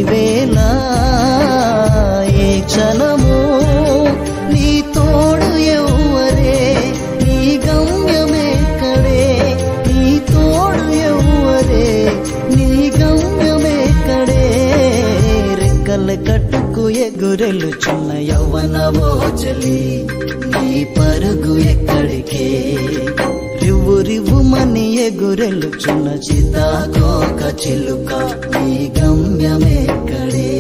వేళ ఏ క్షణము నీ తోడు ఎవ్వరే నీ గమ్యమేక్కడే నీ తోడు ఎవ్వరే నీ గమ్యమేక్కడే రెక్కల కట్టుకు ఎగురెలుచున్న యవ్వనవో చలి నీ పరుగు ఎక్కడికే రివ్వు రివ్వుమని ఎగురెలుచున్న చితాకోక చిలుక నీ గమ్యమేక్కడే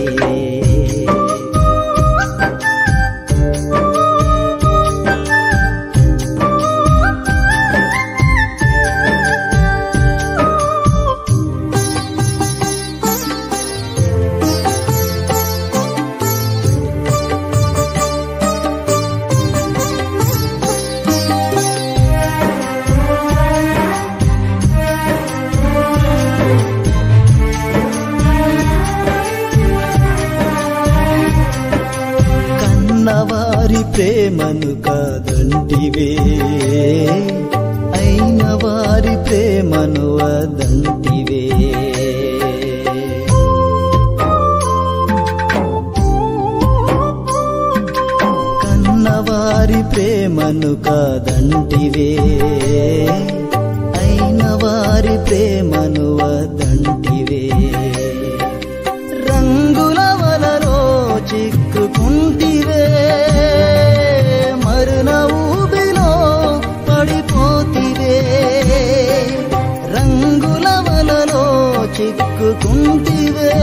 కన్నవారి ప్రేమను కాదంటివే అయిన వారి ప్రేమను వదంటివే కన్నవారి ప్రేమను కాదంటివే అయిన వారి ప్రేమను వదంటివే రంగుల వలలో చిక్కుకుంటివే మరున ఊబిలో పడిపోతివే రంగుల వలలో చిక్కుకుంటివే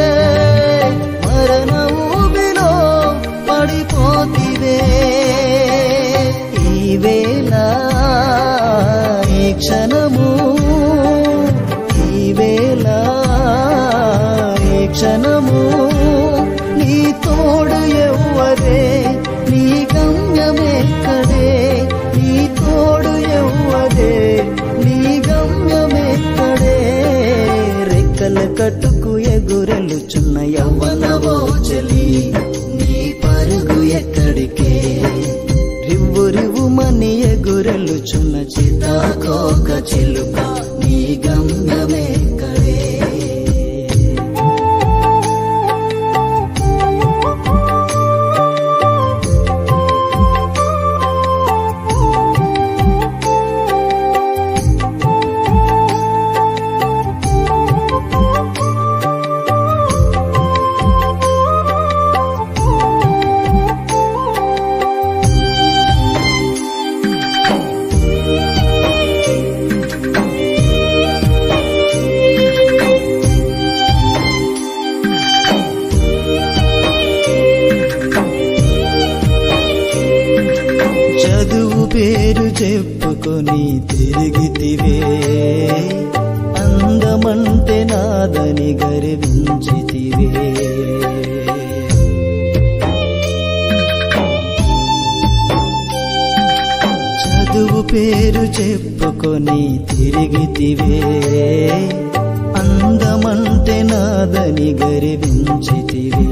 మరణ ఊబిలో పడిపోతివే ఈ వేళ ఈ క్షణము ఈ వేళ ఈ క్షణము నీ తోడు ఎవ్వరే నీ గమ్యమెక్కడే నీ తోడు ఎవ్వరే నీ గమ్యమెక్కడే రెక్కల కట్టుకు ఎగురెలుచున్న యవ్వనవో చలి నీ పరుగు ఎక్కడికే రివ్వు రివ్వుమని ఎగురెలుచున్న చితాకోక చిలుక నీ గమ్యమెక్కడే చదువు పేరు చెప్పుకొని తిరిగితివే అందమంటే నాదని గర్వించితివే చదువు పేరు చెప్పుకొని తిరిగితివే అందమంటే నాదని గర్వించితివే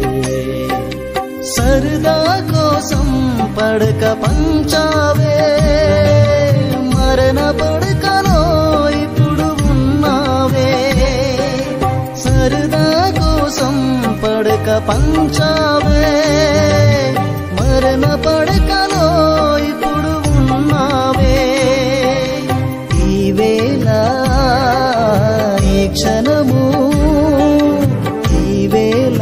సరదా కోసం పడక పంచావే మరణ పడకలో ఇప్పుడు ఉన్నావే సరదా కోసం పడక పంచావే మరణ పడకలో ఇప్పుడు ఉన్నావే ఈ వేళ ఈ క్షణము ఈ వేళ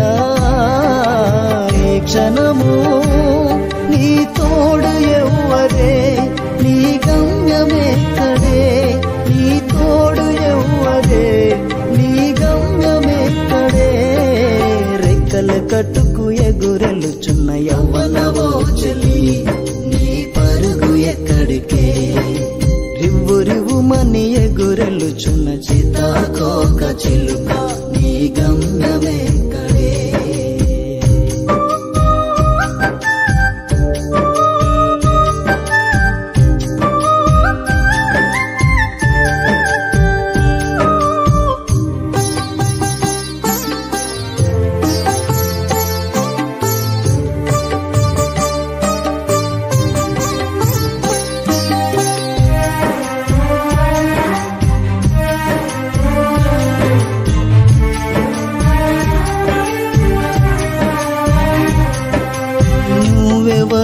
ఈ క్షణము నీ తోడు ఎవ్వరే నీ గమ్యమెక్కడే నీ తోడు ఎవ్వరే నీ గమ్యమెక్కడే రెక్కల కట్టుకు ఎగురెలుచున్న యవ్వనవో చలి నీ పరుగు ఎక్కడికే రివ్వు రివ్వుమని ఎగురెలుచున్న చితాకోక చిలుక నీ గమ్యమెక్కడే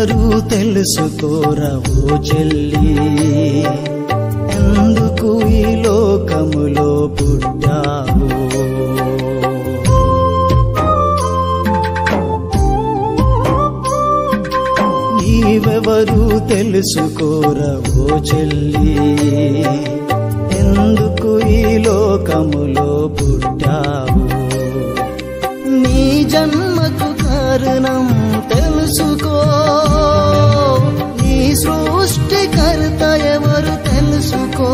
నీవెవరు తెలుసుకోరవో చెల్లి ఎందుకు ఈ లోకములో పుట్టావు నీవెవరు తెలుసుకోరవో చెల్లి ఎందుకు ఈ లోకములో పుట్టావు నీ జన్మకు కారణం తెలుసుకో నీ సృష్టికర్త ఎవరు తెలుసుకో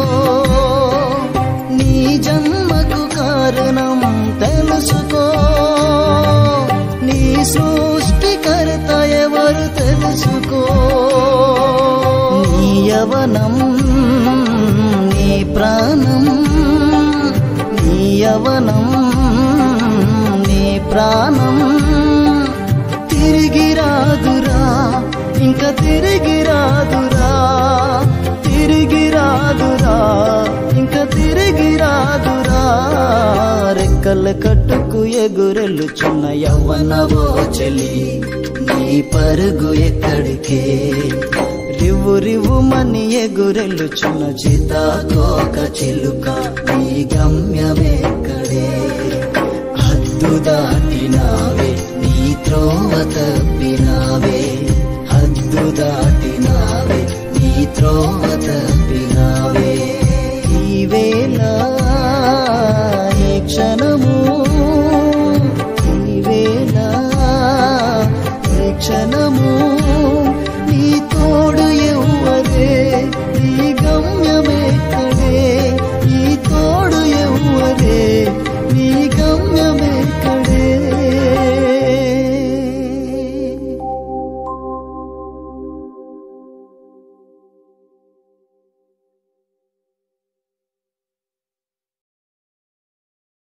నీ జన్మకు కారణం తెలుసుకో నీ సృష్టికర్త ఎవరు తెలుసుకో నీ యవనం నీ ప్రాణం నీ యవనం నీ ప్రాణం తిరిగి రాదురా ఇంకా తిరిగి రాదురా తిరిగి రాదురా ఇంకా తిరిగి రాదురా రెక్కల కట్టుకు ఎగురెలుచున్న యవ్వనవో చెలి నీ పరుగు ఎక్కడికే రివ్వు రివ్వు మని ఎగురెలుచున్న చితాకోక చిలుక నీ గమ్యమెక్కడే హద్దు దాటినావే నీ త్రోవ తప్పినావే హద్దు దాటినావే నీ త్రోవ తప్పినావే ఈ వేళ ఈ క్షణం